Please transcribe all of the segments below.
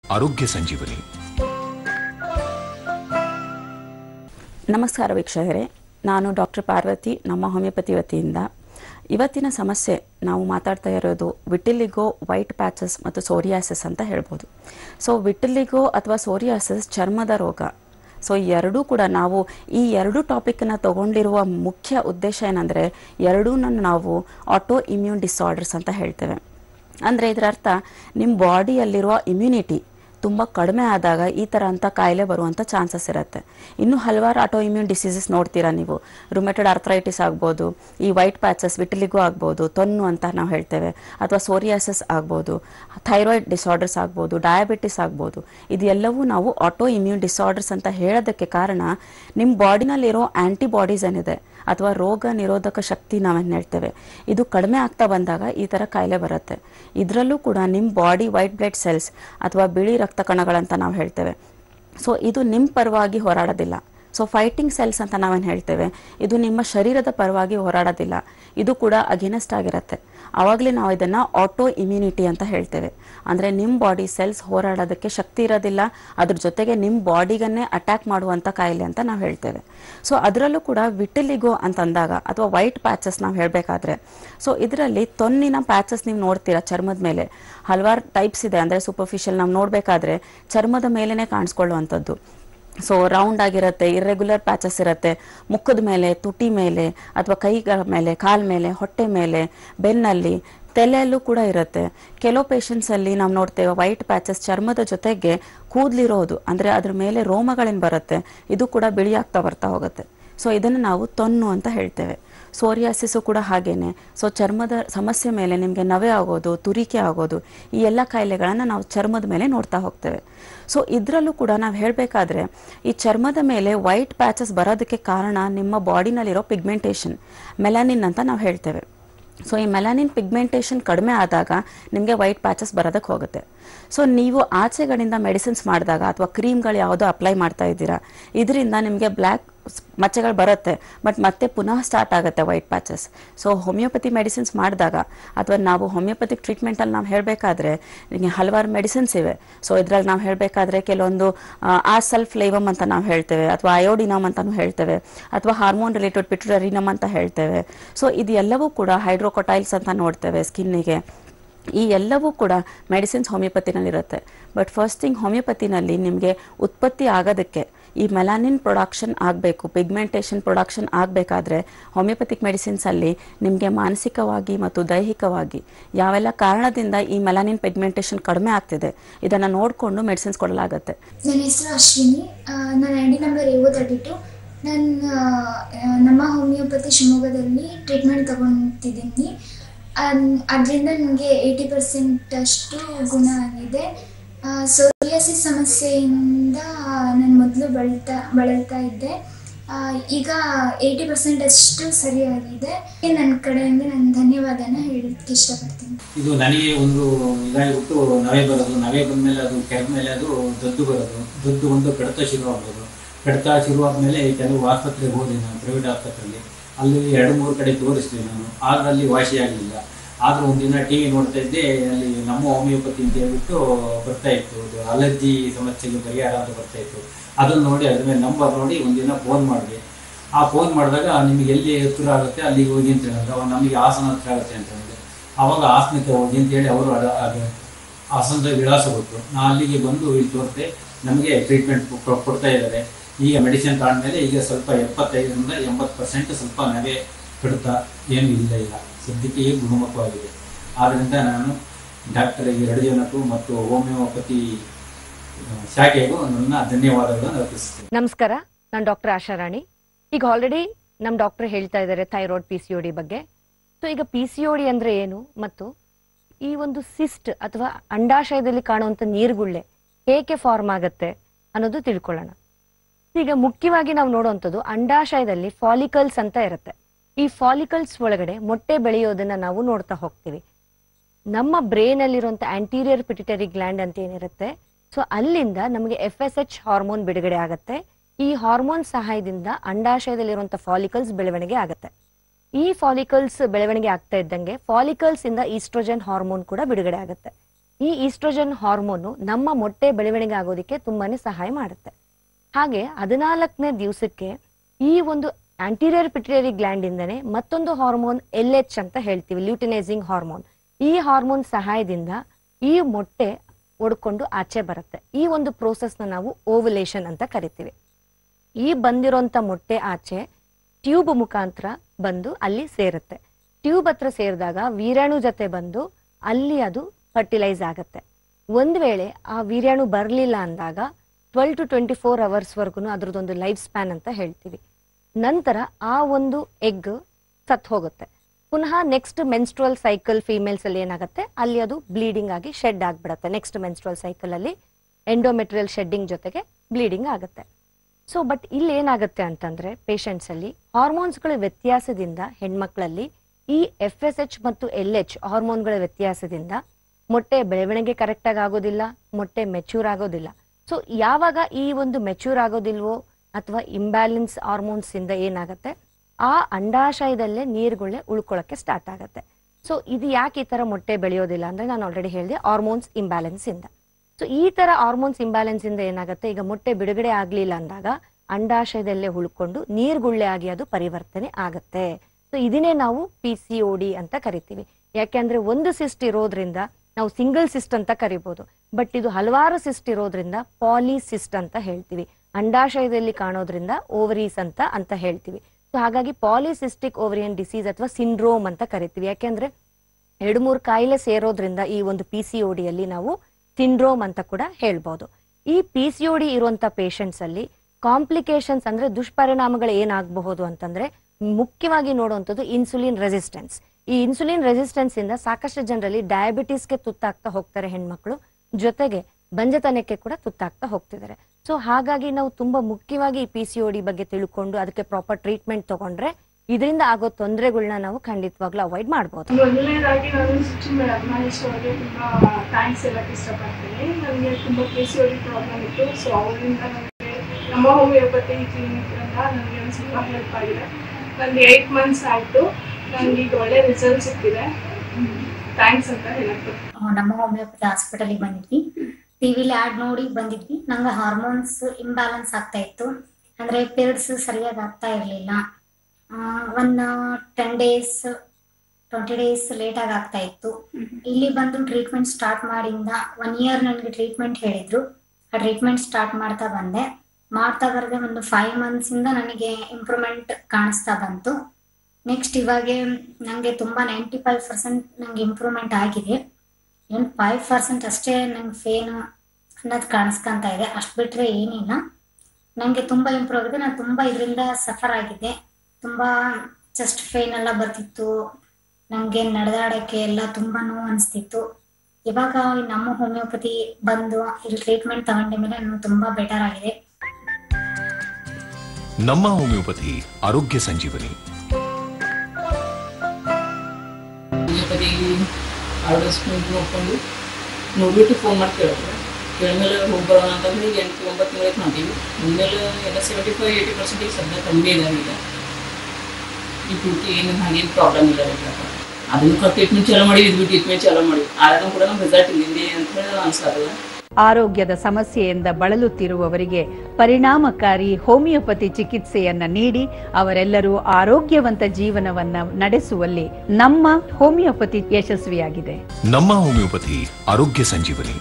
ಆರೋಗ್ಯ ಸಂಜೀವನಿ ನಮಸ್ಕಾರ ವೀಕ್ಷಕರೇ ನಾನು ಡಾಕ್ಟರ್ ಪಾರ್ವತಿ ನಮ್ಮ ಹೋಮಿಯೋಪತಿ ವತಿಯಿಂದ ಇವತ್ತಿನ ಸಮಸ್ಯೆ ನಾವು ಮಾತಾಡ್ತಾ ಇರೋದು ವಿಟಿಲಿಗೋ ವೈಟ್ ಪ್ಯಾಚಸ್ ಮತ್ತು ಸೋರಿಯಾಸಿಸ್ ಅಂತ ಹೇಳ್ಬೋದು ಸೊ ವಿಟಿಲಿಗೋ ಅಥವಾ ಸೋರಿಯಾಸಿಸ್ ಚರ್ಮದ ರೋಗ ಸೊ ಈ ಎರಡೂ ಕೂಡ ನಾವು ಈ ಎರಡು ಟಾಪಿಕ್ನ ತಗೊಂಡಿರುವ ಮುಖ್ಯ ಉದ್ದೇಶ ಏನಂದರೆ ಎರಡೂ ನಾವು ಆಟೋ ಇಮ್ಯೂನ್ ಡಿಸಾರ್ಡರ್ಸ್ ಅಂತ ಹೇಳ್ತೇವೆ ಅಂದರೆ ಇದರ ಅರ್ಥ ನಿಮ್ಮ ಬಾಡಿಯಲ್ಲಿರುವ ಇಮ್ಯುನಿಟಿ ತುಂಬ ಕಡಿಮೆ ಆದಾಗ ಈ ಥರ ಅಂತ ಕಾಯಿಲೆ ಬರುವಂಥ ಚಾನ್ಸಸ್ ಇರುತ್ತೆ ಇನ್ನು ಹಲವಾರು ಆಟೋ ಇಮ್ಯೂನ್ ಡಿಸೀಸಸ್ ನೋಡ್ತೀರಾ ನೀವು ರುಮೆಟೆಡ್ ಆರ್ಥರೈಟಿಸ್ ಆಗ್ಬೋದು ಈ ವೈಟ್ ಪ್ಯಾಚಸ್ ವಿಟಿಲಿಗೂ ಆಗ್ಬೋದು ತೊನ್ನು ಅಂತ ನಾವು ಹೇಳ್ತೇವೆ ಅಥವಾ ಸೋರಿಯಾಸಿಸ್ ಆಗ್ಬೋದು ಥೈರಾಯ್ಡ್ ಡಿಸಾರ್ಡರ್ಸ್ ಆಗ್ಬೋದು ಡಯಾಬಿಟಿಸ್ ಆಗ್ಬೋದು ಇದೆಲ್ಲವೂ ನಾವು ಆಟೋ ಇಮ್ಯೂನ್ ಡಿಸಾರ್ಡರ್ಸ್ ಅಂತ ಹೇಳೋದಕ್ಕೆ ಕಾರಣ ನಿಮ್ಮ ಬಾಡಿನಲ್ಲಿರೋ ಆ್ಯಂಟಿಬಾಡೀಸ್ ಏನಿದೆ ಅಥವಾ ರೋಗ ನಿರೋಧಕ ಶಕ್ತಿ ನಾವೇನು ಹೇಳ್ತೇವೆ ಇದು ಕಡಿಮೆ ಆಗ್ತಾ ಬಂದಾಗ ಈ ಥರ ಕಾಯಿಲೆ ಬರುತ್ತೆ ಇದರಲ್ಲೂ ಕೂಡ ನಿಮ್ಮ ಬಾಡಿ ವೈಟ್ ಬ್ಲಡ್ ಸೆಲ್ಸ್ ಅಥವಾ ಬಿಳಿ ರಕ್ತ ಕಣಗಳಂತ ನಾವು ಹೇಳ್ತೇವೆ ಸೊ ಇದು ನಿಮ್ಮ ಪರವಾಗಿ ಹೋರಾಡೋದಿಲ್ಲ ಸೊ ಫೈಟಿಂಗ್ ಸೆಲ್ಸ್ ಅಂತ ನಾವೇನು ಹೇಳ್ತೇವೆ ಇದು ನಿಮ್ಮ ಶರೀರದ ಪರವಾಗಿ ಹೋರಾಡೋದಿಲ್ಲ ಇದು ಕೂಡ ಅಗೇನೆಸ್ಟ್ ಆಗಿರುತ್ತೆ ಆವಾಗಲೇ ನಾವು ಇದನ್ನು ಆಟೋ ಇಮ್ಯುನಿಟಿ ಅಂತ ಹೇಳ್ತೇವೆ ಅಂದರೆ ನಿಮ್ಮ ಬಾಡಿ ಸೆಲ್ಸ್ ಹೋರಾಡೋದಕ್ಕೆ ಶಕ್ತಿ ಇರೋದಿಲ್ಲ ಅದ್ರ ಜೊತೆಗೆ ನಿಮ್ಮ ಬಾಡಿಗನ್ನೇ ಅಟ್ಯಾಕ್ ಮಾಡುವಂಥ ಕಾಯಿಲೆ ಅಂತ ನಾವು ಹೇಳ್ತೇವೆ ಸೊ ಅದರಲ್ಲೂ ಕೂಡ ವಿಟಿಲಿಗೋ ಅಂತಂದಾಗ ಅಥವಾ ವೈಟ್ ಪ್ಯಾಚಸ್ ನಾವು ಹೇಳಬೇಕಾದ್ರೆ ಸೊ ಇದರಲ್ಲಿ ತೊನ್ನಿನ ಪ್ಯಾಚಸ್ ನೀವು ನೋಡ್ತೀರಾ ಚರ್ಮದ ಮೇಲೆ ಹಲವಾರು ಟೈಪ್ಸ್ ಇದೆ ಅಂದರೆ ಸೂಪರ್ಫಿಷಿಯಲ್ ನಾವು ನೋಡಬೇಕಾದ್ರೆ ಚರ್ಮದ ಮೇಲೇ ಕಾಣಿಸ್ಕೊಳ್ಳುವಂಥದ್ದು ಸೊ ರೌಂಡ್ ಆಗಿರುತ್ತೆ ಇರ್ರೆಗ್ಯುಲರ್ ಪ್ಯಾಚಸ್ ಇರುತ್ತೆ ಮುಖದ ಮೇಲೆ ತುಟಿ ಮೇಲೆ ಅಥವಾ ಕೈಗಳ ಮೇಲೆ ಕಾಲ ಮೇಲೆ ಹೊಟ್ಟೆ ಮೇಲೆ ಬೆನ್ನಲ್ಲಿ ತಲೆಯಲ್ಲೂ ಕೂಡ ಇರುತ್ತೆ ಕೆಲವು ಪೇಷಂಟ್ಸಲ್ಲಿ ನಾವು ನೋಡ್ತೇವೆ ವೈಟ್ ಪ್ಯಾಚಸ್ ಚರ್ಮದ ಜೊತೆಗೆ ಕೂದಲಿರೋದು ಅಂದರೆ ಅದ್ರ ಮೇಲೆ ರೋಮಗಳೇನು ಬರುತ್ತೆ ಇದು ಕೂಡ ಬಿಳಿಯಾಗ್ತಾ ಬರ್ತಾ ಹೋಗುತ್ತೆ ಸೊ ಇದನ್ನು ನಾವು ತೊನ್ನು ಅಂತ ಹೇಳ್ತೇವೆ ಸೋರಿಯಾಸಿಸು ಕೂಡ ಹಾಗೇನೆ ಸೊ ಚರ್ಮದ ಸಮಸ್ಯೆ ಮೇಲೆ ನಿಮಗೆ ನವೆ ಆಗೋದು ತುರಿಕೆ ಆಗೋದು ಈ ಎಲ್ಲ ಕಾಯಿಲೆಗಳನ್ನು ನಾವು ಚರ್ಮದ ಮೇಲೆ ನೋಡ್ತಾ ಹೋಗ್ತೇವೆ ಸೊ ಇದರಲ್ಲೂ ಕೂಡ ನಾವು ಹೇಳಬೇಕಾದ್ರೆ ಈ ಚರ್ಮದ ಮೇಲೆ ವೈಟ್ ಪ್ಯಾಚಸ್ ಬರೋದಕ್ಕೆ ಕಾರಣ ನಿಮ್ಮ ಬಾಡಿನಲ್ಲಿರೋ ಪಿಗ್ಮೆಂಟೇಷನ್ ಮೆಲಾನಿನ್ ಅಂತ ನಾವು ಹೇಳ್ತೇವೆ ಸೊ ಈ ಮೆಲಾನಿನ್ ಪಿಗ್ಮೆಂಟೇಷನ್ ಕಡಿಮೆ ಆದಾಗ ನಿಮಗೆ ವೈಟ್ ಪ್ಯಾಚಸ್ ಬರೋದಕ್ಕೆ ಹೋಗುತ್ತೆ ಸೊ ನೀವು ಆಚೆಗಳಿಂದ ಮೆಡಿಸಿನ್ಸ್ ಮಾಡಿದಾಗ ಅಥವಾ ಕ್ರೀಮ್ಗಳು ಯಾವುದೋ ಅಪ್ಲೈ ಮಾಡ್ತಾ ಇದ್ದೀರಾ ಇದರಿಂದ ನಿಮಗೆ ಬ್ಲ್ಯಾಕ್ ಮಚ್ಚೆಗಳು ಬರುತ್ತೆ ಬಟ್ ಮತ್ತೆ ಪುನಃ ಸ್ಟಾರ್ಟ್ ಆಗುತ್ತೆ white patches so homeopathy medicines ಮಾಡಿದಾಗ ಅಥವಾ ನಾವು ಹೋಮಿಯೋಪತಿಕ್ ಟ್ರೀಟ್ಮೆಂಟಲ್ಲಿ ನಾವು ಹೇಳಬೇಕಾದ್ರೆ ನಿಮಗೆ ಹಲವಾರು ಮೆಡಿಸಿನ್ಸ್ ಇವೆ ಸೊ ಇದರಲ್ಲಿ ನಾವು ಹೇಳಬೇಕಾದ್ರೆ ಕೆಲವೊಂದು ಆಸಲ್ಫ್ ಲೇವಮ್ ಅಂತ ನಾವು ಹೇಳ್ತೇವೆ ಅಥವಾ ಅಯೋಡಿನಮ್ ಅಂತಲೂ ಹೇಳ್ತೇವೆ ಅಥವಾ ಹಾರ್ಮೋನ್ ರಿಲೇಟೆಡ್ ಪಿಟ್ಯುಲರಿನಮ್ ಅಂತ ಹೇಳ್ತೇವೆ ಸೊ ಇದು ಎಲ್ಲವೂ ಕೂಡ ಹೈಡ್ರೋಕೊಟೈಲ್ಸ್ ಅಂತ ನೋಡ್ತೇವೆ ಸ್ಕಿನ್ನಿಗೆ ಈ ಎಲ್ಲವೂ ಕೂಡ ಮೆಡಿಸಿನ್ಸ್ ಹೋಮಿಯೋಪತಿನಲ್ಲಿರುತ್ತೆ ಬಟ್ ಫಸ್ಟ್ ಥಿಂಗ್ ಹೋಮಿಯೋಪತಿನಲ್ಲಿ ನಿಮಗೆ ಉತ್ಪತ್ತಿ ಆಗೋದಕ್ಕೆ ಈ ಮೆಲಾನಿನ್ ಪ್ರೊಡಕ್ಷನ್ ಆಗಬೇಕು ಪಿಗ್ಮೆಂಟೇಷನ್ ಪ್ರೊಡಕ್ಷನ್ ಆಗಬೇಕಾದ್ರೆ ಹೋಮಿಯೋಪತಿಕ್ ಮೆಡಿಸಿನ್ಸಲ್ಲಿ ನಿಮಗೆ ಮಾನಸಿಕವಾಗಿ ಮತ್ತು ದೈಹಿಕವಾಗಿ ಯಾವೆಲ್ಲ ಕಾರಣದಿಂದ ಈ ಮೆಲಾನಿನ್ ಪಿಗ್ಮೆಂಟೇಷನ್ ಕಡಿಮೆ ಆಗ್ತಿದೆ ಇದನ್ನು ನೋಡಿಕೊಂಡು ಮೆಡಿಸಿನ್ಸ್ ಕೊಡಲಾಗುತ್ತೆ ನನ್ನ ಹೆಸರು ಅಶ್ವಿನಿ ಆ, ನನ್ನ I D number A thirty two ನಾನು ಆ, ನಮ್ಮ ಹೋಮಿಯೋಪತಿ ಶಿವಮೊಗ್ಗದಲ್ಲಿ ಟ್ರೀಟ್ಮೆಂಟ್ ತಗೊತಿದ್ದೀನಿ ಅದರಿಂದ ನನಗೆ ಏಯ್ಟಿ ಪರ್ಸೆಂಟ್ ಅಷ್ಟು ಗುಣ ಆಗಿದೆ ಸೋರಿಯಾಸಿಸ್ ಸಮಸ್ಯೆಯಿಂದ ನಾನು ಮೊದಲು ಬಳಲ್ತಾ ಬಳಲ್ತಾ ಇದ್ದೆ ಆ, ಈಗ ಏಯ್ಟಿ ಪರ್ಸೆಂಟ್ ಅಷ್ಟು ಸರಿಯಾಗಿದೆ ನನ್ನ ಕಡೆಯಿಂದ ನಾನು ಧನ್ಯವಾದನ ಹೇಳಲಿಕ್ಕೆ ಇಷ್ಟಪಡ್ತೀನಿ ಇದು ನನಗೆ ಒಂದು ಇದಾಗಿಬಿಟ್ಟು ನವೆ ಬರೋದು ನವೆ ಬಂದಮೇಲೆ ಅದು ಕೆರೆದ ಮೇಲೆ ಅದು ದದ್ದು ಬರೋದು ದದ್ದು ಒಂದು ಕಡಿತ ಶುರುವಾಗೋದು ಕಡಿತ ಶುರುವಾದ್ಮೇಲೆ ಕೆಲವು ಆಸ್ಪತ್ರೆಗೆ ಹೋದೆ ನಾನು ಪ್ರೈವೇಟ್ ಆಸ್ಪತ್ರೆಯಲ್ಲಿ ಅಲ್ಲಿ ಎರಡು ಮೂರು ಕಡೆ ತೋರಿಸಿದೆ ನಾನು ಆಗ ಅಲ್ಲಿ ವಾಸಿ ಆಗಲಿಲ್ಲ ಆದರೂ ಒಂದಿನ ಟಿ ವಿ ನೋಡ್ತಾ ಇದ್ದೆ ಅಲ್ಲಿ ನಮ್ಮ ಹೋಮಿಯೋಪತಿ ಅಂತ ಹೇಳ್ಬಿಟ್ಟು ಬರ್ತಾ ಇತ್ತು ಅದು ಅಲರ್ಜಿ ಸಮಸ್ಯೆಗೆ ಪರಿಹಾರ ಅಂತ ಬರ್ತಾ ಇತ್ತು ಅದನ್ನು ನೋಡಿ ಅದ್ರ ಮೇಲೆ ನಂಬರ್ ನೋಡಿ ಒಂದಿನ ಫೋನ್ ಮಾಡಿದೆ ಆ ಫೋನ್ ಮಾಡಿದಾಗ ನಿಮಗೆ ಎಲ್ಲಿ ಹತ್ತಿರ ಆಗುತ್ತೆ ಅಲ್ಲಿಗೆ ಹೋಗಿ ಅಂತ ಹೇಳಿದ್ರೆ ಅವಾಗ ನಮಗೆ ಹಾಸನ ಹತ್ರ ಆಗುತ್ತೆ ಅಂತ ಹೇಳಿದೆ ಆವಾಗ ಹಾಸನಕ್ಕೆ ಹೋಗಿ ಅಂತೇಳಿ ಅವರು ಅದ ಅದು ಹಾಸನದ ವಿಳಾಸ ಕೊಟ್ಟರು ನಾ ಅಲ್ಲಿಗೆ ಬಂದು ಇಲ್ಲಿ ತೋರಿದೆ ನಮಗೆ ಟ್ರೀಟ್ಮೆಂಟ್ ಕೊಡ್ತಾ ಇದ್ದಾರೆ ಈಗ ಮೆಡಿಸಿನ್ ತಗೊಂಡ್ಮೇಲೆ ಈಗ ಸ್ವಲ್ಪ ಎಪ್ಪತ್ತೈದರಿಂದ ಎಂಬತ್ತು ಪರ್ಸೆಂಟ್ ಸ್ವಲ್ಪ ನಗೆ ಕಡಿತ ಏನು ಇಲ್ಲ ಇಲ್ಲ ಸದ್ಯಕ್ಕೆ ಈಗ ಗುಣಮುಖವಾಗಿದೆ ಆದ್ದರಿಂದ ನಾನು ಡಾಕ್ಟರ್ ಎರಡು ಜನಕ್ಕೂ ಮತ್ತು ಹೋಮಿಯೋಪತಿ ಆ, ಶಾಖೆಗೂ ನನ್ನ ಧನ್ಯವಾದಗಳನ್ನು ಅರ್ಪಿಸುತ್ತೇನೆ ನಮಸ್ಕಾರ ನಾನು ಡಾಕ್ಟರ್ ಆಶಾರಾಣಿ ಈಗ ಆಲ್ರೆಡಿ ನಮ್ಮ ಡಾಕ್ಟರ್ ಹೇಳ್ತಾ ಇದ್ದಾರೆ ಥೈರಾಯ್ಡ್ ಪಿ ಸಿ ಡಿ ಬಗ್ಗೆ ಸೊ ಈಗ ಪಿ ಸಿ ಡಿ ಅಂದ್ರೆ ಏನು ಮತ್ತು ಈ ಒಂದು ಸಿಸ್ಟ್ ಅಥವಾ ಅಂಡಾಶಯದಲ್ಲಿ ಕಾಣುವಂತ ನೀರ್ಗುಳ್ಳೆ ಹೇಗೆ ಫಾರ್ಮ್ ಆಗತ್ತೆ ಅನ್ನೋದು ತಿಳ್ಕೊಳ್ಳೋಣ ಈಗ ಮುಖ್ಯವಾಗಿ ನಾವು ನೋಡುವಂಥದ್ದು ಅಂಡಾಶಯದಲ್ಲಿ ಫಾಲಿಕಲ್ಸ್ ಅಂತ ಇರುತ್ತೆ ಈ ಫಾಲಿಕಲ್ಸ್ ಒಳಗಡೆ ಮೊಟ್ಟೆ ಬೆಳೆಯೋದನ್ನ ನಾವು ನೋಡ್ತಾ ಹೋಗ್ತೀವಿ ನಮ್ಮ ಬ್ರೈನ್ ಅಲ್ಲಿರುವಂತ ಆಂಟೀರಿಯರ್ ಪಿಟಿಟರಿ ಗ್ಲ್ಯಾಂಡ್ ಅಂತ ಏನಿರುತ್ತೆ ಸೊ ಅಲ್ಲಿಂದ ನಮಗೆ ಎಫ್ ಎಸ್ ಎಚ್ ಹಾರ್ಮೋನ್ ಬಿಡುಗಡೆ ಆಗುತ್ತೆ ಈ ಹಾರ್ಮೋನ್ ಸಹಾಯದಿಂದ ಅಂಡಾಶಯದಲ್ಲಿರುವಂತ ಫಾಲಿಕಲ್ಸ್ ಬೆಳವಣಿಗೆ ಆಗುತ್ತೆ ಈ ಫಾಲಿಕಲ್ಸ್ ಬೆಳವಣಿಗೆ ಆಗ್ತಾ ಇದ್ದಂಗೆ ಫಾಲಿಕಲ್ಸ್ ಇಂದ ಈಸ್ಟ್ರೋಜನ್ ಹಾರ್ಮೋನ್ ಕೂಡ ಬಿಡುಗಡೆ ಆಗುತ್ತೆ ಈ ಈಸ್ಟ್ರೋಜನ್ ಹಾರ್ಮೋನು ನಮ್ಮ ಮೊಟ್ಟೆ ಬೆಳವಣಿಗೆ ಆಗೋದಕ್ಕೆ ತುಂಬಾನೇ ಸಹಾಯ ಮಾಡುತ್ತೆ ಹಾಗೆ ಹದಿನಾಲ್ಕನೇ ದಿವಸಕ್ಕೆ ಈ ಒಂದು ಆಂಟೀರಿಯರ್ ಪಿಟ್ಯುಟರಿ ಗ್ಲ್ಯಾಂಡ್ ಇಂದನೇ ಮತ್ತೊಂದು ಹಾರ್ಮೋನ್ ಎಲ್ ಎಚ್ ಅಂತ ಹೇಳ್ತೀವಿ ಲ್ಯೂಟಿನೈಸಿಂಗ್ ಹಾರ್ಮೋನ್ ಈ ಹಾರ್ಮೋನ್ ಸಹಾಯದಿಂದ ಈ ಮೊಟ್ಟೆ ಒಡ್ಕೊಂಡು ಆಚೆ ಬರುತ್ತೆ ಈ ಒಂದು ಪ್ರೋಸೆಸ್ನ ನಾವು ಓವುಲೇಷನ್ ಅಂತ ಕರಿತೀವಿ ಈ ಬಂದಿರೋಂಥ ಮೊಟ್ಟೆ ಆಚೆ ಟ್ಯೂಬ್ ಮುಖಾಂತರ ಬಂದು ಅಲ್ಲಿ ಸೇರುತ್ತೆ ಟ್ಯೂಬ್ ಹತ್ರ ಸೇರಿದಾಗ ವೀರ್ಯಾಣು ಜೊತೆ ಬಂದು ಅಲ್ಲಿ ಅದು ಫರ್ಟಿಲೈಸ್ ಆಗುತ್ತೆ ಒಂದ್ ವೇಳೆ ಆ ವೀರ್ಯಾಣು ಬರಲಿಲ್ಲ ಅಂದಾಗ ಟ್ವೆಲ್ ಟು ಟ್ವೆಂಟಿ ಫೋರ್ ಅವರ್ಸ್ವರೆಗೂ ಅದ್ರದ್ದೊಂದು ಲೈಫ್ ಸ್ಪ್ಯಾನ್ ಅಂತ ಹೇಳ್ತೀವಿ ನಂತರ ಆ ಒಂದು ಎಗ್ ಸತ್ ಹೋಗುತ್ತೆ ಪುನಃ ನೆಕ್ಸ್ಟ್ ಮೆನ್ಸ್ಟ್ರಲ್ ಸೈಕಲ್ ಫೀಮೇಲ್ಸ್ ಅಲ್ಲಿ ಏನಾಗುತ್ತೆ ಅಲ್ಲಿ ಅದು ಬ್ಲೀಡಿಂಗ್ ಆಗಿ ಶೆಡ್ ಆಗ್ಬಿಡತ್ತೆ ನೆಕ್ಸ್ಟ್ ಮೆನ್ಸ್ಟ್ರಲ್ ಸೈಕಲ್ ಅಲ್ಲಿ ಎಂಡೋಮೆಟ್ರಿಯಲ್ ಶೆಡ್ಡಿಂಗ್ ಜೊತೆಗೆ ಬ್ಲೀಡಿಂಗ್ ಆಗುತ್ತೆ ಸೊ ಬಟ್ ಇಲ್ಲಿ ಏನಾಗುತ್ತೆ ಅಂತಂದ್ರೆ ಪೇಷಂಟ್ಸ್ ಅಲ್ಲಿ ಹಾರ್ಮೋನ್ಸ್ಗಳ ವ್ಯತ್ಯಾಸದಿಂದ ಹೆಣ್ಮಕ್ಳಲ್ಲಿ ಈ ಎಫ್ ಎಸ್ ಎಚ್ ಮತ್ತು ಎಲ್ ಎಚ್ ಹಾರ್ಮೋನ್ಗಳ ವ್ಯತ್ಯಾಸದಿಂದ ಮೊಟ್ಟೆ ಬೆಳವಣಿಗೆ ಕರೆಕ್ಟ್ ಆಗಿ ಆಗೋದಿಲ್ಲ ಮೊಟ್ಟೆ ಮೆಚ್ಯೂರ್ ಆಗೋದಿಲ್ಲ ಸೊ ಯಾವಾಗ ಈ ಒಂದು ಮೆಚ್ಯೂರ್ ಆಗೋದಿಲ್ವೋ ಅಥವಾ ಇಂಬ್ಯಾಲೆನ್ಸ್ ಹಾರ್ಮೋನ್ಸ್ ಇಂದ ಏನಾಗುತ್ತೆ ಆ ಅಂಡಾಶಯದಲ್ಲೇ ನೀರುಗಳೇ ಉಳ್ಕೊಳಕ್ಕೆ ಸ್ಟಾರ್ಟ್ ಆಗುತ್ತೆ ಸೊ ಇದು ಯಾಕೆ ಈ ತರ ಮೊಟ್ಟೆ ಬೆಳೆಯೋದಿಲ್ಲ ಅಂದ್ರೆ ನಾನು ಆಲ್ರೆಡಿ ಹೇಳಿದೆ ಹಾರ್ಮೋನ್ಸ್ ಇಂಬ್ಯಾಲೆನ್ಸ್ ಇಂದ ಸೊ ಈ ತರ ಹಾರ್ಮೋನ್ಸ್ ಇಂಬ್ಯಾಲೆನ್ಸ್ ಇಂದ ಏನಾಗುತ್ತೆ ಈಗ ಮೊಟ್ಟೆ ಬಿಡುಗಡೆ ಆಗ್ಲಿಲ್ಲ ಅಂದಾಗ ಅಂಡಾಶಯದಲ್ಲೇ ಉಳ್ಕೊಂಡು ನೀರ್ಗುಳ್ಳೆ ಆಗಿ ಅದು ಪರಿವರ್ತನೆ ಆಗತ್ತೆ ಸೊ ಇದನ್ನೇ ನಾವು ಪಿ ಸಿ ಒ ಡಿ ಅಂತ ಕರಿತೀವಿ ಯಾಕೆಂದ್ರೆ ಒಂದು ಸಿಸ್ಟ್ ಇರೋದ್ರಿಂದ ನಾವು ಸಿಂಗಲ್ ಸಿಸ್ಟ್ ಅಂತ ಕರಿಬಹುದು ಬಟ್ ಇದು ಹಲವಾರು ಸಿಸ್ಟ್ ಇರೋದ್ರಿಂದ ಪಾಲಿಸಿಸ್ಟ್ ಅಂತ ಹೇಳ್ತೀವಿ ಅಂಡಾಶಯದಲ್ಲಿ ಕಾಣೋದ್ರಿಂದ ಓವರೀಸ್ ಅಂತ ಅಂತ ಹೇಳ್ತೀವಿ ಸೊ ಹಾಗಾಗಿ ಪಾಲಿಸಿಸ್ಟಿಕ್ ಓವರಿಯನ್ ಡಿಸೀಸ್ ಅಥವಾ ಸಿಂಡ್ರೋಮ್ ಅಂತ ಕರಿತೀವಿ ಯಾಕೆಂದ್ರೆ ಎರಡು ಮೂರು ಕಾಯಿಲೆ ಸೇರೋದ್ರಿಂದ ಈ ಒಂದು ಪಿ ಸಿ ಡಿಯಲ್ಲಿ ನಾವು ಸಿಂಡ್ರೋಮ್ ಅಂತ ಕೂಡ ಹೇಳ್ಬೋದು ಈ ಪಿ ಸಿ ಡಿ ಇರುವಂತ ಪೇಷಂಟ್ಸ್ ಅಲ್ಲಿ ಕಾಂಪ್ಲಿಕೇಶನ್ಸ್ ಅಂದ್ರೆ ದುಷ್ಪರಿಣಾಮಗಳು ಏನಾಗಬಹುದು ಅಂತಂದ್ರೆ ಮುಖ್ಯವಾಗಿ ನೋಡುವಂಥದ್ದು ಇನ್ಸುಲಿನ್ ರೆಸಿಸ್ಟೆನ್ಸ್ ಈ ಇನ್ಸುಲಿನ್ ರೆಸಿಸ್ಟೆನ್ಸ್ ಇಂದ ಸಾಕಷ್ಟು ಜನರಲ್ಲಿ ಡಯಾಬಿಟಿಸ್ಗೆ ತುತ್ತಾಗ್ತಾ ಹೋಗ್ತಾರೆ ಹೆಣ್ಮಕ್ಳು ಜೊತೆಗೆ ಬಂಜತನಕ್ಕೆ ಕೂಡ ತುತ್ತಾಗ್ತಾ ಹೋಗ್ತಿದ್ದಾರೆ ಸೊ ಹಾಗಾಗಿ ನಾವು ತುಂಬಾ ಮುಖ್ಯವಾಗಿ ಈ ಪಿ ಸಿ ಡಿ ಬಗ್ಗೆ ತಿಳ್ಕೊಂಡು ಅದಕ್ಕೆ ಪ್ರಾಪರ್ ಟ್ರೀಟ್ಮೆಂಟ್ ತಗೊಂಡ್ರೆ ಇದರಿಂದ ಆಗೋ ತೊಂದರೆಗಳನ್ನ ನಾವು ಖಂಡಿತವಾಗ್ಲೂ ಅವಾಯ್ಡ್ ಮಾಡ್ಬೋದು ಮೊದಲನೇದಾಗಿ ನಾನು ಸುಚಿನ್ ರತ್ನಾಳೇಶ್ ಅವರಿಗೆ ತುಂಬ ಥ್ಯಾಂಕ್ಸ್ ಹೇಳಕ್ಕೆ ಇಷ್ಟಪಡ್ತೀನಿ ನನಗೆ ತುಂಬ ಪಿ ಸಿ ಒಡಿ ಪ್ರಾಬ್ಲಮ್ ಇತ್ತು ಸೊ ಅವರಿಂದ ನನಗೆ ನಮ್ಮ ಹೋಮಿಯೋಪತಿ ಕ್ಲಿನಿಕ್ಕಿಂದ ನನಗೆ ಒಂದು ಸ್ವಲ್ಪ ಹೆಲ್ಪ್ ಆಗಿದೆ ನನಗೆ ಏಯ್ಟ್ ಮಂತ್ಸ್ ಆಯಿತು ನನಗೆ ಈಗ ಒಳ್ಳೆ ರಿಸಲ್ಟ್ ಸಿಕ್ಕಿದೆ ಥ್ಯಾಂಕ್ಸ್ ಅಂತ ಹೇಳಕ್ಕೆ ಆ, ನಮ್ಮ ಹೋಮಿಯೋಪತಿ ಹಾಸ್ಪಿಟಲಿಗೆ ಬಂದಿದ್ವಿ ಟಿವಿಲಿ ಆಡ್ ನೋಡಿ ಬಂದಿದ್ವಿ ನಂಗೆ ಹಾರ್ಮೋನ್ಸ್ ಇಂಬ್ಯಾಲೆನ್ಸ್ ಆಗ್ತಾ ಇತ್ತು ಅಂದ್ರೆ ಪೀರಿಯಡ್ಸ್ ಸರಿಯಾಗಿ ಆಗ್ತಾ ಇರಲಿಲ್ಲ one ten days twenty days ಲೇಟಾಗಿ ಆಗ್ತಾ ಇತ್ತು ಇಲ್ಲಿ ಬಂದು ಟ್ರೀಟ್ಮೆಂಟ್ ಸ್ಟಾರ್ಟ್ ಮಾಡಿಂದ ಒನ್ ಇಯರ್ ನನಗೆ ಟ್ರೀಟ್ಮೆಂಟ್ ಹೇಳಿದ್ರು ಆ ಟ್ರೀಟ್ಮೆಂಟ್ ಸ್ಟಾರ್ಟ್ ಮಾಡ್ತಾ ಬಂದೆ ಮಾಡ್ತಾ ಬರದೆ ಒಂದು ಫೈವ್ ಮಂತ್ಸಿಂದ ನನಗೆ ಇಂಪ್ರೂವ್ಮೆಂಟ್ ಕಾಣಿಸ್ತಾ ಬಂತು ನೆಕ್ಸ್ಟ್ ಇವಾಗ ನನಗೆ ತುಂಬ ನೈಂಟಿ ಫೈವ್ ಪರ್ಸೆಂಟ್ ನಂಗೆ ಇಂಪ್ರೂವ್ಮೆಂಟ್ ಆಗಿದೆ ಏನು ಫೈವ್ ಪರ್ಸೆಂಟ್ ಅಷ್ಟೇ ನಂಗೆ ಫೇನು ಅನ್ನೋದು ಕಾಣಿಸ್ಕೊಂತ ಇದೆ ಅಷ್ಟು ಬಿಟ್ಟರೆ ಏನಿಲ್ಲ ನನಗೆ ತುಂಬ ಇಂಪ್ರೂವ್ ಆಗಿದೆ ನಾನು ತುಂಬ ಇದರಿಂದ ಸಫರ್ ಆಗಿದ್ದೆ ತುಂಬ ಚೆಸ್ಟ್ ಫೇನ್ ಎಲ್ಲ ಬರ್ತಿತ್ತು ನನಗೆ ನಡೆದಾಡೋಕ್ಕೆ ಎಲ್ಲ ತುಂಬ ನೋವು ಅನಿಸ್ತಿತ್ತು ಇವಾಗ ನಮ್ಮ ಹೋಮಿಯೋಪತಿ ಬಂದು ಇಲ್ಲಿ ಟ್ರೀಟ್ಮೆಂಟ್ ತಗೊಂಡ ಮೇಲೆ ನಾನು ತುಂಬ ಬೆಟರ್ ಆಗಿದೆ ನಮ್ಮ ಹೋಮಿಯೋಪತಿ ಆರೋಗ್ಯ ಸಂಜೀವನಿ ಹೋಮಿಯೋಪತಿ ಅಡ್ವರ್ಟೈಸ್ಮೆಂಟ್ ನೋಡ್ಕೊಂಡು ನೋಡ್ಬಿಟ್ಟು ಫೋನ್ ಮಾಡಿ ಕೇಳಿದ್ರು ಕೇಳಿದ್ಮೇಲೆ ಹೋಗಿ ಬರೋಣ ಅಂತಂದ್ರೆ ಈಗ ಎಂಟು ಒಂಬತ್ತು ತಿಂಗಳಿಗೆ ಮಾಡ್ತೀವಿ ಮುಂದೆಲ್ಲ ಎಲ್ಲ ಸೆವೆಂಟಿ ಫೈವ್ ಏಯ್ಟಿ ಪರ್ಸೆಂಟೇಜ್ ಸದ್ಯ ಕಮ್ಮಿ ಇದಾವೆ ಈಗ ಈ ಪೂರ್ತಿ ಏನು ಹಾಗೇನು ಪ್ರಾಬ್ಲಮ್ ಇಲ್ಲ ಈಗ ಅದನ್ನು ಟ್ರೀಟ್ಮೆಂಟ್ ಚಾಲೂ ಮಾಡಿ ಇದು ಟ್ರೀಟ್ಮೆಂಟ್ ಚಾಲೂ ಮಾಡಿ ಆದ್ರೂ ಕೂಡ ನಮ್ಮ ರಿಸಲ್ಟ್ ಇಲ್ಲಿಂದೆ ಅಂತ ಹೇಳಿ ಅನ್ಸಲ್ಲ ಆರೋಗ್ಯದ ಸಮಸ್ಯೆಯಿಂದ ಬಳಲುತ್ತಿರುವವರಿಗೆ ಪರಿಣಾಮಕಾರಿ ಹೋಮಿಯೋಪತಿ ಚಿಕಿತ್ಸೆಯನ್ನ ನೀಡಿ ಅವರೆಲ್ಲರೂ ಆರೋಗ್ಯವಂತ ಜೀವನವನ್ನ ನಡೆಸುವಲ್ಲಿ ನಮ್ಮ ಹೋಮಿಯೋಪತಿ ಯಶಸ್ವಿಯಾಗಿದೆ ನಮ್ಮ ಹೋಮಿಯೋಪತಿ ಆರೋಗ್ಯ ಸಂಜೀವನಿ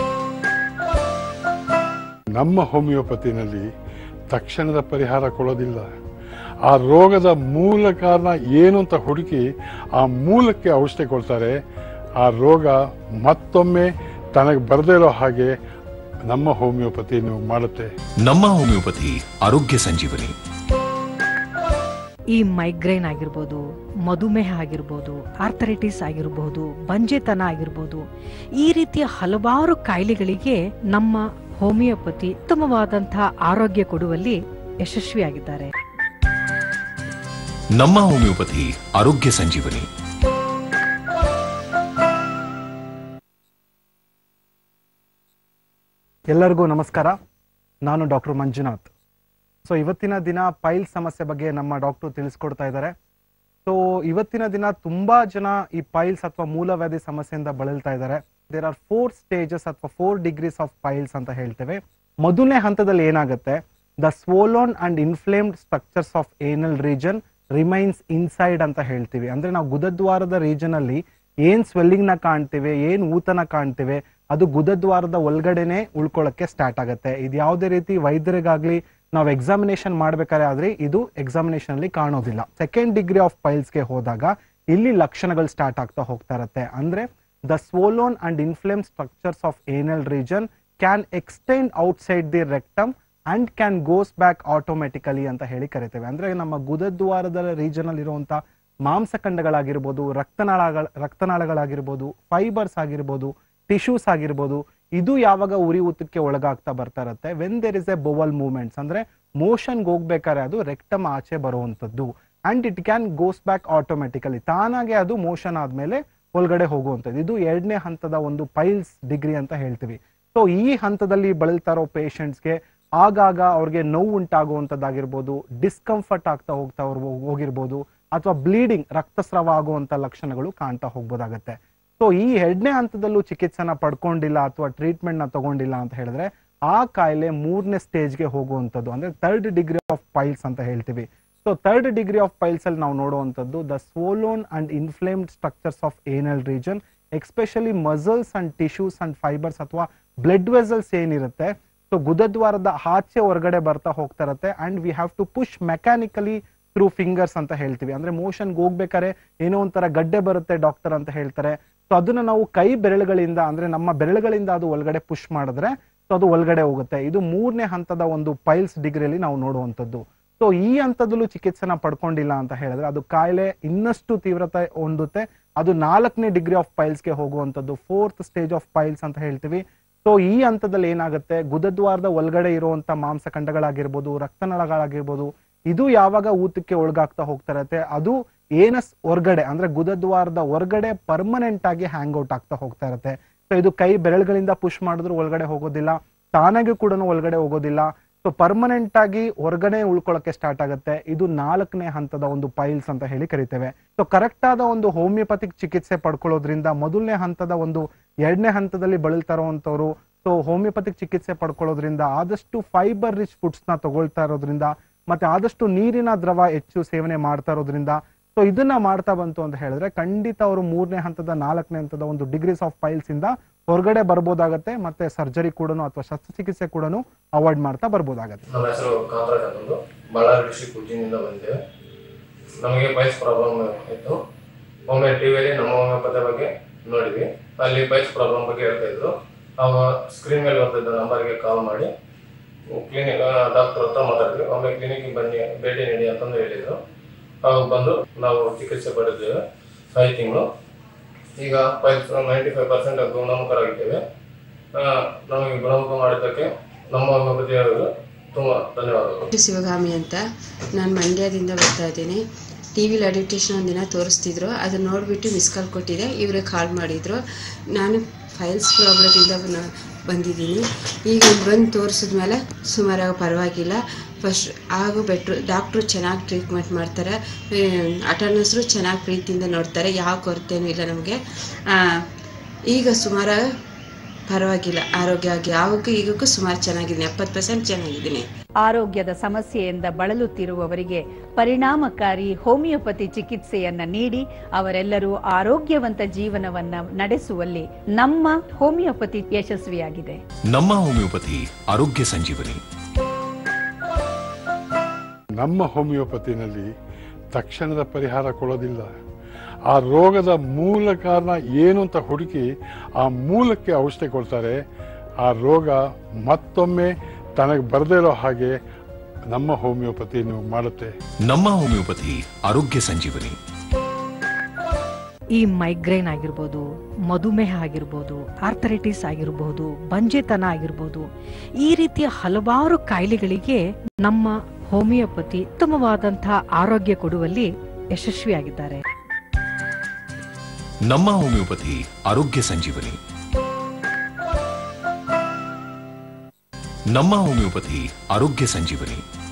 ನಮ್ಮ ಹೋಮಿಯೋಪತಿನಲ್ಲಿ ತಕ್ಷಣದ ಪರಿಹಾರ ಕೊಡೋದಿಲ್ಲ ಆ ರೋಗದ ಮೂಲ ಕಾರಣ ಏನು ಅಂತ ಹುಡುಕಿ ಆ ಮೂಲಕ್ಕೆ ಔಷಧಿ ಕೊಡ್ತಾರೆ ಆ ರೋಗ ಮತ್ತೊಮ್ಮೆ ತನಗೆ ಬರದೇ ಇರೋ ಹಾಗೆ ನಮ್ಮ ಹೋಮಿಯೋಪತಿ ಮಾಡುತ್ತೆ ನಮ್ಮ ಹೋಮಿಯೋಪತಿ ಆರೋಗ್ಯ ಸಂಜೀವನಿ ಈ ಮೈಗ್ರೇನ್ ಆಗಿರ್ಬೋದು ಮಧುಮೇಹ ಆಗಿರ್ಬೋದು ಆರ್ಥರೈಟಿಸ್ ಆಗಿರ್ಬೋದು ಬಂಜೆತನ ಆಗಿರ್ಬೋದು ಈ ರೀತಿಯ ಹಲವಾರು ಕಾಯಿಲೆಗಳಿಗೆ ನಮ್ಮ ಹೋಮಿಯೋಪತಿ ಉತ್ತಮವಾದಂತಹ ಆರೋಗ್ಯ ಕೊಡುವಲ್ಲಿ ಯಶಸ್ವಿಯಾಗಿದ್ದಾರೆ ನಮ್ಮ ಹೋಮಿಯೋಪತಿ ಆರೋಗ್ಯ ಸಂಜೀವನಿ ಎಲ್ಲರಿಗೂ ನಮಸ್ಕಾರ ನಾನು ಡಾಕ್ಟರ್ ಮಂಜುನಾಥ್ ಸೊ ಇವತ್ತಿನ ದಿನ ಪೈಲ್ ಸಮಸ್ಯೆ ಬಗ್ಗೆ ನಮ್ಮ ಡಾಕ್ಟರ್ ತಿಳಿಸ್ಕೊಡ್ತಾ ಇದ್ದಾರೆ ಸೊ ಇವತ್ತಿನ ದಿನ ತುಂಬಾ ಜನ ಈ ಪೈಲ್ಸ್ ಅಥವಾ ಮೂಲವ್ಯಾಧಿ ಸಮಸ್ಯೆಯಿಂದ ಬಳಲ್ತಾ ಇದ್ದಾರೆ ದೇರ್ ಆರ್ ಫೋರ್ ಸ್ಟೇಜಸ್ ಅಥವಾ ಫೋರ್ ಡಿಗ್ರೀಸ್ ಆಫ್ ಪೈಲ್ಸ್ ಅಂತ ಹೇಳ್ತೇವೆ ಮೊದಲನೇ ಹಂತದಲ್ಲಿ ಏನಾಗುತ್ತೆ the swollen and inflamed structures of anal region remains inside ಅಂತ ಹೇಳ್ತೀವಿ ಅಂದ್ರೆ ನಾವು ಗುದದ್ವಾರದ ರೀಜನ್ ಅಲ್ಲಿ ಏನ್ ಸ್ವೆಲ್ಲಿಂಗ್ ನ ಕಾಣ್ತೇವೆ ಏನ್ ಊತನ ಕಾಣ್ತೇವೆ ಅದು ಗುದದ್ವಾರದ ಒಳಗಡೆನೆ ಉಳ್ಕೊಳ್ಳಕ್ಕೆ ಸ್ಟಾರ್ಟ್ ಆಗುತ್ತೆ ಇದು ಯಾವುದೇ ರೀತಿ ವೈದ್ಯರಿಗಾಗ್ಲಿ ನಾವು ಎಕ್ಸಾಮಿನೇಷನ್ ಮಾಡ್ಬೇಕಾದ್ರೆ ಆದ್ರೆ ಇದು ಎಕ್ಸಾಮಿನೇಷನ್ ಅಲ್ಲಿ ಕಾಣೋದಿಲ್ಲ ಸೆಕೆಂಡ್ ಡಿಗ್ರಿ ಆಫ್ ಪೈಲ್ಸ್ಗೆ ಹೋದಾಗ ಇಲ್ಲಿ ಲಕ್ಷಣಗಳು ಸ್ಟಾರ್ಟ್ ಆಗ್ತಾ ಹೋಗ್ತಾ ಇರುತ್ತೆ ಅಂದ್ರೆ the swollen and inflame structures of anal region can extend outside the rectum and can goes back automatically ಅಂತ ಹೇಳಿ ಕರಿತೇವೆ ಅಂದ್ರೆ ನಮ್ಮ ಗುದದ್ವಾರದ ರೀಜನ್ ಅಲ್ಲಿ ಇರುವಂತ ಮಾಂಸಖಂಡಗಳಾಗಿರ್ಬೋದು ರಕ್ತನಾಳಗಳ ರಕ್ತನಾಳಗಳಾಗಿರ್ಬೋದು ಫೈಬರ್ಸ್ ಆಗಿರ್ಬೋದು ಟಿಶ್ಯೂಸ್ ಆಗಿರ್ಬೋದು ಇದು ಯಾವಾಗ ಉರಿ ಊತಕ್ಕೆ ಒಳಗಾಗ್ತಾ ಬರ್ತಾ ಇರುತ್ತೆ when there is a bowel movements ಅಂದ್ರೆ ಮೋಷನ್ಗೆ ಹೋಗ್ಬೇಕಾದ್ರೆ ಅದು ರೆಕ್ಟಮ್ ಆಚೆ ಬರುವಂತದ್ದು and it can goes back automatically ತಾನಾಗೆ ಅದು ಮೋಷನ್ ಆದ್ಮೇಲೆ ಒಳಗಡೆ ಹೋಗುವಂಥದ್ದು ಇದು ಎರಡನೇ ಹಂತದ ಒಂದು ಪೈಲ್ಸ್ ಡಿಗ್ರಿ ಅಂತ ಹೇಳ್ತೀವಿ ಸೊ ಈ ಹಂತದಲ್ಲಿ ಬಳಲ್ತಾ ಇರೋ ಪೇಷಂಟ್ಸ್ಗೆ ಆಗಾಗ ಅವ್ರಿಗೆ ನೋವು ಉಂಟಾಗುವಂಥದ್ದಾಗಿರ್ಬೋದು ಡಿಸ್ಕಂಫರ್ಟ್ ಆಗ್ತಾ ಹೋಗ್ತಾ ಅವ್ರು ಹೋಗಿರ್ಬೋದು ಅಥವಾ ಬ್ಲೀಡಿಂಗ್ ರಕ್ತಸ್ರಾವ ಆಗುವಂತ ಲಕ್ಷಣಗಳು ಕಾಣ್ತಾ ಹೋಗ್ಬೋದಾಗತ್ತೆ ಸೊ ಈ ಎರಡನೇ ಹಂತದಲ್ಲೂ ಚಿಕಿತ್ಸೆನ ಪಡ್ಕೊಂಡಿಲ್ಲ ಅಥವಾ ಟ್ರೀಟ್ಮೆಂಟ್ ನ ತಗೊಂಡಿಲ್ಲ ಅಂತ ಹೇಳಿದ್ರೆ ಆ ಕಾಯಿಲೆ ಮೂರನೇ ಸ್ಟೇಜ್ಗೆ ಹೋಗುವಂಥದ್ದು ಅಂದ್ರೆ ಥರ್ಡ್ ಡಿಗ್ರಿ ಆಫ್ ಪೈಲ್ಸ್ ಅಂತ ಹೇಳ್ತೀವಿ so third degree of piles ಅಲ್ಲಿ ನಾವು ನೋಡುವಂಥದ್ದು the swollen and inflamed structures of anal region especially muscles and tissues and fibres ಅಥವಾ ಬ್ಲಡ್ ವೆಸಲ್ಸ್ ಏನಿರುತ್ತೆ ಸೊ ಗುದದ್ವಾರದ ಆಚೆ ಹೊರಗಡೆ ಬರ್ತಾ ಹೋಗ್ತಾ ಇರುತ್ತೆ and we have to push mechanically through fingers ಅಂತ ಹೇಳ್ತೀವಿ ಅಂದ್ರೆ ಮೋಷನ್ಗೆ ಹೋಗ್ಬೇಕಾರೆ ಏನೋ ಒಂಥರ ಗಡ್ಡೆ ಬರುತ್ತೆ ಡಾಕ್ಟರ್ ಅಂತ ಹೇಳ್ತಾರೆ ಸೊ ಅದನ್ನ ನಾವು ಕೈ ಬೆರಳುಗಳಿಂದ ಅಂದ್ರೆ ನಮ್ಮ ಬೆರಳುಗಳಿಂದ ಅದು ಒಳಗಡೆ ಪುಷ್ ಮಾಡಿದ್ರೆ ಸೊ ಅದು ಒಳಗಡೆ ಹೋಗುತ್ತೆ ಇದು ಮೂರನೇ ಹಂತದ ಒಂದು ಪೈಲ್ಸ್ ಡಿಗ್ರಿಯಲ್ಲಿ ನಾವು ನೋಡುವಂಥದ್ದು ಸೊ ಈ ಹಂತದಲ್ಲೂ ಚಿಕಿತ್ಸೆನ ಪಡ್ಕೊಂಡಿಲ್ಲ ಅಂತ ಹೇಳಿದ್ರೆ ಅದು ಕಾಯಿಲೆ ಇನ್ನಷ್ಟು ತೀವ್ರತೆ ಹೊಂದುತ್ತೆ ಅದು ನಾಲ್ಕನೇ ಡಿಗ್ರಿ ಆಫ್ ಪೈಲ್ಸ್ಗೆ ಹೋಗುವಂಥದ್ದು ಫೋರ್ತ್ ಸ್ಟೇಜ್ ಆಫ್ ಪೈಲ್ಸ್ ಅಂತ ಹೇಳ್ತೀವಿ ಸೊ ಈ ಹಂತದಲ್ಲಿ ಏನಾಗುತ್ತೆ ಗುದದ್ವಾರದ ಒಳಗಡೆ ಇರುವಂತ ಮಾಂಸಖಂಡಗಳಾಗಿರ್ಬೋದು ರಕ್ತನಳಗಳಾಗಿರ್ಬೋದು ಇದು ಯಾವಾಗ ಊತಕ್ಕೆ ಒಳಗಾಗ್ತಾ ಹೋಗ್ತಾ ಇರತ್ತೆ ಅದು ಏನಸ್ ಹೊರ್ಗಡೆ ಅಂದ್ರೆ ಗುದದ್ವಾರದ ಹೊರಗಡೆ ಪರ್ಮನೆಂಟ್ ಆಗಿ ಹ್ಯಾಂಗ್ ಔಟ್ ಆಗ್ತಾ ಹೋಗ್ತಾ ಇರತ್ತೆ ಸೊ ಇದು ಕೈ ಬೆರಳುಗಳಿಂದ ಪುಷ್ ಮಾಡಿದ್ರು ಒಳಗಡೆ ಹೋಗೋದಿಲ್ಲ ತಾನಾಗಿ ಕೂಡ ಒಳಗಡೆ ಹೋಗೋದಿಲ್ಲ ಸೊ ಪರ್ಮನೆಂಟ್ ಆಗಿ ಹೊರಗಡೆ ಉಳ್ಕೊಳ್ಳಕ್ಕೆ ಸ್ಟಾರ್ಟ್ ಆಗುತ್ತೆ ಇದು ನಾಲ್ಕನೇ ಹಂತದ ಒಂದು ಪೈಲ್ಸ್ ಅಂತ ಹೇಳಿ ಕರಿತೇವೆ ಸೊ ಕರೆಕ್ಟ್ ಆದ ಒಂದು ಹೋಮಿಯೋಪತಿಕ್ ಚಿಕಿತ್ಸೆ ಪಡ್ಕೊಳ್ಳೋದ್ರಿಂದ ಮೊದಲನೇ ಹಂತದ ಒಂದು ಎರಡನೇ ಹಂತದಲ್ಲಿ ಬಳಲ್ತಾ ಇರುವಂತವ್ರು ಸೊ ಹೋಮಿಯೋಪತಿಕ್ ಚಿಕಿತ್ಸೆ ಪಡ್ಕೊಳ್ಳೋದ್ರಿಂದ ಆದಷ್ಟು ಫೈಬರ್ ರಿಚ್ ಫುಡ್ಸ್ ನ ತಗೊಳ್ತಾ ಇರೋದ್ರಿಂದ ಮತ್ತೆ ಆದಷ್ಟು ನೀರಿನ ದ್ರವ ಹೆಚ್ಚು ಸೇವನೆ ಮಾಡ್ತಾ ಇರೋದ್ರಿಂದ ಸೊ ಇದನ್ನ ಮಾಡ್ತಾ ಬಂತು ಅಂತ ಹೇಳಿದ್ರೆ ಖಂಡಿತ ಅವರು ಮೂರನೇ ಹಂತದ ನಾಲ್ಕನೇ ಹಂತದ ಒಂದು ಡಿಗ್ರೀಸ್ ಆಫ್ ಪೈಲ್ಸ್ ಇಂದ ಹೊರಗಡೆ ಬರ್ಬೋದಾಗತ್ತೆ ಮತ್ತೆ ಸರ್ಜರಿ ಕೂಡ ಅಥವಾ ಶಸ್ತ್ರಚಿಕಿತ್ಸೆ ಕೂಡ ಅವಾಯ್ಡ್ ಮಾಡ್ತಾ ಬರ್ಬೋದಾಗತ್ತೆ ನಮ್ಮ ಹೆಸರು ಕಾಂತರಾಜ್ ಅನ್ನೋದು ಬಳ್ಳಾರಿ ಡಿಸ್ಟ್ರಿಕ್ಟ್ ಉಜ್ಜಿನಿಂದ ಬಂದಿದ್ದೇವೆ ನಮಗೆ ಪೈಲ್ಸ್ ಪ್ರಾಬ್ಲಮ್ ಇತ್ತು ಒಮ್ಮೆ ಟಿವಿಯಲ್ಲಿ ನಮ್ಮ ಹೋಮಿಯೋಪತಿ ಬಗ್ಗೆ ನೋಡಿದ್ವಿ ಅಲ್ಲಿ ಪೈಲ್ಸ್ ಪ್ರಾಬ್ಲಮ್ ಬಗ್ಗೆ ಹೇಳ್ತಾ ಇದ್ರು ಅವ ಸ್ಕ್ರೀನ್ ಮೇಲೆ ಬರ್ತಿದ್ದ ನಂಬರ್ಗೆ ಕಾಲ್ ಮಾಡಿ ಕ್ಲಿನಿಕ್ ಡಾಕ್ಟರ್ ಹತ್ರ ಮಾತಾಡಿದ್ವಿ ಒಮ್ಮೆ ಕ್ಲಿನಿಕ್ಗೆ ಬನ್ನಿ ಭೇಟಿ ನೀಡಿ ಅಂತಂದು ಹೇಳಿದ್ರು ಅವಾಗ ಬಂದು ನಾವು ಚಿಕಿತ್ಸೆ ಪಡೆದಿದ್ದೇವೆ ಐದು ತಿಂಗಳು ಈಗ ಪೈಲ್ಸ್ ನೈಂಟಿ ಫೈವ್ ಪರ್ಸೆಂಟ್ ಗುಣಮುಖರಾಗಿದ್ದೇವೆ ಆ, ನಮಗೆ ಗುಣಮುಖ ಮಾಡಿದ್ದಕ್ಕೆ ನಮ್ಮ ಹೋಮಿಯೋಪತಿಯವರು ತುಂಬ ಧನ್ಯವಾದಗಳು ಶಿವಗಾಮಿ ಅಂತ ನಾನು ಮಂಡ್ಯದಿಂದ ಬರ್ತಾ ಇದ್ದೀನಿ ಟಿ ವಿಲಿ ಅಡ್ವರ್ಟೇಷನ್ ಒಂದಿನ ತೋರಿಸ್ತಿದ್ರು ಅದನ್ನ ನೋಡಿಬಿಟ್ಟು ಮಿಸ್ ಕಾಲ್ ಕೊಟ್ಟಿದ್ದೆ ಇವ್ರಿಗೆ ಕಾಲ್ ಮಾಡಿದ್ರು ನಾನು ಫೈಲ್ಸ್ ಪ್ರಾಬ್ಲಮಿಂದ ಬನ- ಬಂದಿದ್ದೀನಿ ಈಗ ಇಲ್ಲಿ ಬಂದು ತೋರಿಸಿದ್ಮೇಲೆ ಸುಮಾರಾಗಿ ಪರವಾಗಿಲ್ಲ ಫಸ್ಟ್ ಆಗು ಬೆಟ್ರು ಡಾಕ್ಟ್ರು ಚೆನ್ನಾಗಿ ಟ್ರೀಟ್ಮೆಂಟ್ ಮಾಡ್ತಾರೆ ಅಟರ್ನಸ್ರು ಚೆನ್ನಾಗಿ ಪ್ರೀತಿಯಿಂದ ನೋಡ್ತಾರೆ ಯಾವ ಕೊರತೆನೂ ಇಲ್ಲ ನಮಗೆ ಈಗ ಸುಮಾರಾಗಿ ಪರವಾಗಿಲ್ಲ ಆರೋಗ್ಯ ಆಗಿ ಯಾವಕ್ಕೂ ಈಗಕ್ಕೂ ಸುಮಾರು ಚೆನ್ನಾಗಿದ್ದೀನಿ ಎಪ್ಪತ್ತು ಪರ್ಸೆಂಟ್ ಚೆನ್ನಾಗಿದ್ದೀನಿ ಆರೋಗ್ಯದ ಸಮಸ್ಯೆಯಿಂದ ಬಳಲುತ್ತಿರುವವರಿಗೆ ಪರಿಣಾಮಕಾರಿ ಹೋಮಿಯೋಪತಿ ಚಿಕಿತ್ಸೆಯನ್ನ ನೀಡಿ ಅವರೆಲ್ಲರೂ ಆರೋಗ್ಯವಂತ ಜೀವನವನ್ನ ನಡೆಸುವಲ್ಲಿ ನಮ್ಮ ಹೋಮಿಯೋಪತಿ ಯಶಸ್ವಿಯಾಗಿದೆ ನಮ್ಮ ಹೋಮಿಯೋಪತಿ ಆರೋಗ್ಯ ಸಂಜೀವನಿ ನಮ್ಮ ಹೋಮಿಯೋಪತಿನಲ್ಲಿ ತಕ್ಷಣದ ಪರಿಹಾರ ಕೊಡೋದಿಲ್ಲ ಆ ರೋಗದ ಮೂಲ ಕಾರಣ ಏನು ಅಂತ ಹುಡುಕಿ ಆ ಮೂಲಕ್ಕೆ ಔಷಧಿ ಕೊಡ್ತಾರೆ ಆ ರೋಗ ಮತ್ತೊಮ್ಮೆ ತನಗೆ ಬರದೇ ಇರೋ ಹಾಗೆ ನಮ್ಮ ಹೋಮಿಯೋಪತಿ ನೀವು ಮಾಡುತ್ತೆ ನಮ್ಮ ಹೋಮಿಯೋಪತಿ ಆರೋಗ್ಯ ಸಂಜೀವನಿ ಈ ಮೈಗ್ರೇನ್ ಆಗಿರ್ಬೋದು ಮಧುಮೇಹ ಆಗಿರ್ಬೋದು ಆರ್ಥರೈಟಿಸ್ ಆಗಿರ್ಬೋದು ಬಂಜೆತನ ಆಗಿರ್ಬೋದು ಈ ರೀತಿಯ ಹಲವಾರು ಕಾಯಿಲೆಗಳಿಗೆ ನಮ್ಮ ಹೋಮಿಯೋಪತಿ ಉತ್ತಮವಾದಂತಹ ಆರೋಗ್ಯ ಕೊಡುವಲ್ಲಿ ಯಶಸ್ವಿಯಾಗಿದ್ದಾರೆ ನಮ್ಮ ಹೋಮಿಯೋಪತಿ ಆರೋಗ್ಯ ಸಂಜೀವನಿ ನಮ್ಮ ಹೋಮಿಯೋಪತಿ ಆರೋಗ್ಯ ಸಂಜೀವನಿ